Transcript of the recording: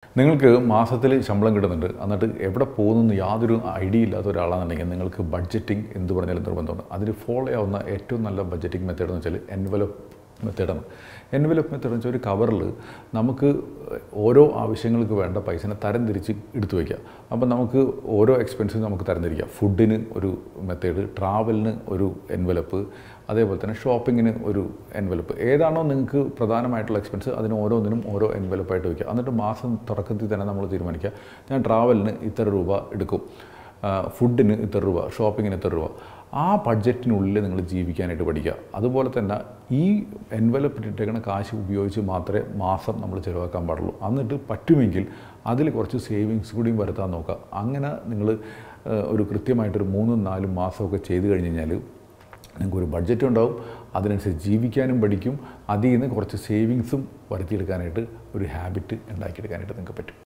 നിങ്ങൾക്ക് മാസത്തിൽ ശമ്പളം കിട്ടുന്നുണ്ട് എന്നിട്ട് എവിടെ പോകുന്നെന്ന് യാതൊരു ഐഡിയ ഇല്ലാത്ത ഒരാളാണെന്നുണ്ടെങ്കിൽ നിങ്ങൾക്ക് ബഡ്ജറ്റിംഗ് എന്ത് പറഞ്ഞാലും നിർബന്ധമുണ്ട് അതിന് ഫോളോ ചെയ്യാവുന്ന ഏറ്റവും നല്ല ബഡ്ജറ്റിംഗ് മെത്തേഡ് എന്ന് വെച്ചാൽ എൻവലപ്പ് മെത്തേഡാണ് എൻവലപ്പ് മെത്തേഡ് എന്ന് വെച്ചാൽ ഒരു കവറിൽ നമുക്ക് ഓരോ ആവശ്യങ്ങൾക്ക് വേണ്ട പൈസനെ തരം തിരിച്ച് എടുത്തു വയ്ക്കുക അപ്പം നമുക്ക് ഓരോ എക്സ്പെൻസും നമുക്ക് തരംതിരിക്കാം ഫുഡിന് ഒരു മെത്തേഡ് ട്രാവലിന് ഒരു എൻവലപ്പ് അതേപോലെ തന്നെ ഷോപ്പിങ്ങിന് ഒരു എൻവലപ്പ് ഏതാണോ നിങ്ങൾക്ക് പ്രധാനമായിട്ടുള്ള എക്സ്പെൻസ് അതിന് ഓരോന്നിനും ഓരോ എൻവലപ്പായിട്ട് വയ്ക്കുക എന്നിട്ട് മാസം തുടക്കത്തിൽ തന്നെ നമ്മൾ തീരുമാനിക്കുക ഞാൻ ട്രാവലിന് ഇത്ര രൂപ എടുക്കും ആ, ഫുഡിന് ഇത്ര രൂപ ഷോപ്പിങ്ങിന് ഇത്ര രൂപ ആ ബഡ്ജറ്റിനുള്ളിൽ നിങ്ങൾ ജീവിക്കാനായിട്ട് പഠിക്കുക അതുപോലെ തന്നെ ഈ എൻവലപ്പിട്ടിട്ടേക്കുന്ന കാശ് ഉപയോഗിച്ച് മാത്രമേ മാസം നമ്മൾ ചിലവാക്കാൻ പാടുള്ളൂ എന്നിട്ട് പറ്റുമെങ്കിൽ അതിൽ കുറച്ച് സേവിങ്സ് കൂടിയും വരുത്താൻ നോക്കുക അങ്ങനെ നിങ്ങൾ ഒരു കൃത്യമായിട്ടൊരു മൂന്നും നാലും മാസമൊക്കെ ചെയ്ത് കഴിഞ്ഞ് കഴിഞ്ഞാൽ നിങ്ങൾക്ക് ഒരു ബഡ്ജറ്റ് ഉണ്ടാവും അതിനനുസരിച്ച് ജീവിക്കാനും പഠിക്കും അതിൽ നിന്ന് കുറച്ച് സേവിങ്സും വരുത്തിയെടുക്കാനായിട്ട് ഒരു ഹാബിറ്റ് ഉണ്ടാക്കിയെടുക്കാനായിട്ട് നിങ്ങൾക്ക് പറ്റും